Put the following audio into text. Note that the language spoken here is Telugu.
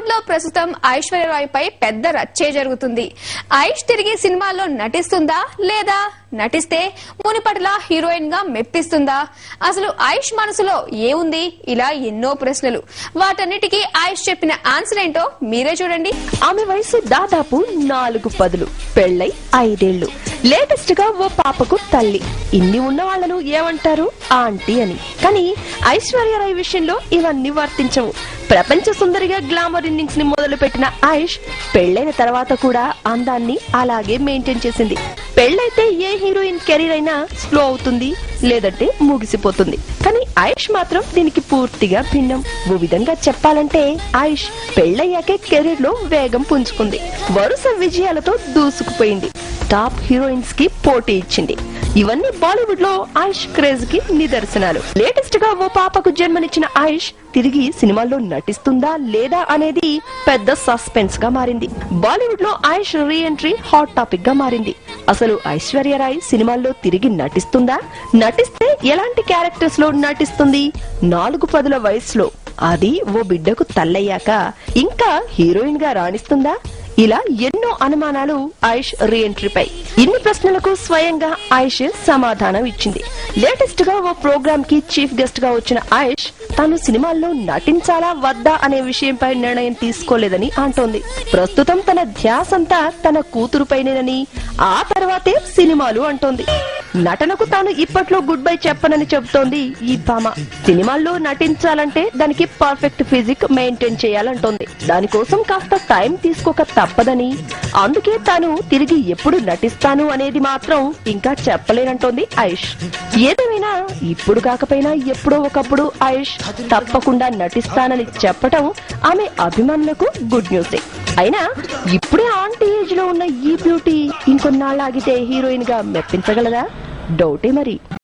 బాలీవుడ్ లో ప్రస్తుతం ఐశ్వర్యరాయ్ పై పెద్ద రచ్చే జరుగుతుంది ఐష్ తిరిగి సినిమాల్లో నటిస్తుందా లేదా నటిస్తే మునిపటిలా హీరోయిన్ గా మెప్పిస్తుందా అసలు ఐష్ మనసులో ఏముంది ఇలా ఎన్నో ప్రశ్నలు వాటన్నిటికీ ఐష్ చెప్పిన ఆన్సర్ ఏంటో మీరే చూడండి ఆమె వయసు దాదాపు నాలుగు పదులు పెళ్ళై ఐదేళ్లు లేటెస్ట్ గా ఓ పాపకు తల్లి ఇన్ని ఉన్న వాళ్ళను ఏమంటారు ఆంటీ అని కానీ ఐశ్వర్యరాయ్ విషయంలో ఇవన్నీ వర్తించవు ప్రపంచ సుందరిగా గ్లామర్ ఇన్నింగ్స్ ని మొదలు పెట్టిన ఐష్ పెళ్ళైన తర్వాత కూడా అందాన్ని అలాగే మెయింటైన్ చేసింది పెళ్ళైతే ఏ హీరోయిన్ కెరీర్ అయినా స్లో అవుతుంది లేదంటే ముగిసిపోతుంది కానీ ఐష్ మాత్రం దీనికి పూర్తిగా భిన్నం ఓ విధంగా చెప్పాలంటే ఐష్ పెళ్ళయ్యాకే కెరీర్ లో వేగం పుంజుకుంది వరుస విజయాలతో దూసుకుపోయింది టాప్ హీరోయిన్స్ కి పోటీ ఇచ్చింది ఇవన్నీ బాలీవుడ్ లో ఐష్ క్రేజ్ కి నిదర్శనాలు లేటెస్ట్ గా ఓ పాపకు జన్మనిచ్చిన ఐష్ తిరిగి సినిమాల్లో నటిస్తుందా లేదా అనేది పెద్ద సస్పెన్స్ గా మారింది బాలీవుడ్ లో Aish re entry hot topic గా మారింది అసలు ఐశ్వర్యరాయ్ సినిమాల్లో తిరిగి నటిస్తుందా నటిస్తే ఎలాంటి క్యారెక్టర్స్ లో నటిస్తుంది నాలుగు పదుల వయసులో అది ఓ బిడ్డకు తల్లయ్యాక ఇంకా హీరోయిన్ గా రాణిస్తుందా ఇలా ఎన్నో అనుమానాలు ఐష్ రీఎంట్రీపై ఇన్ని ప్రశ్నలకు స్వయంగా ఐష్ సమాధానం ఇచ్చింది లేటెస్ట్ గా ఓ ప్రోగ్రామ్ కి చీఫ్ గెస్ట్ గా వచ్చిన ఐష్ తాను సినిమాల్లో నటించాలా వద్దా అనే విషయంపై నిర్ణయం తీసుకోలేదని అంటోంది ప్రస్తుతం తన ధ్యాసంతా తన కూతురుపైనేనని ఆ తర్వాతే సినిమాలు అంటోంది నటనకు తాను ఇప్పట్లో గుడ్ బై చెప్పనని చెబుతోంది ఈ భామ సినిమాల్లో నటించాలంటే దానికి పర్ఫెక్ట్ ఫిజిక్ మెయింటైన్ చేయాలంటోంది దానికోసం కాస్త టైం తీసుకోక తప్పదని అందుకే తాను తిరిగి ఎప్పుడు నటిస్తాను అనేది మాత్రం ఇంకా చెప్పలేనంటోంది ఐష్ ఏదేమైనా ఇప్పుడు కాకపోయినా ఎప్పుడో ఒకప్పుడు ఐష్ తప్పకుండా నటిస్తానని చెప్పటం ఆమె అభిమానులకు గుడ్ న్యూసే అయినా ఇప్పుడే ఆంటీ ఏజ్ లో ఉన్న ఈ బ్యూటీ ఇంకొన్నాళ్ళాగితే హీరోయిన్ గా మెప్పించగలదా డౌటే మరి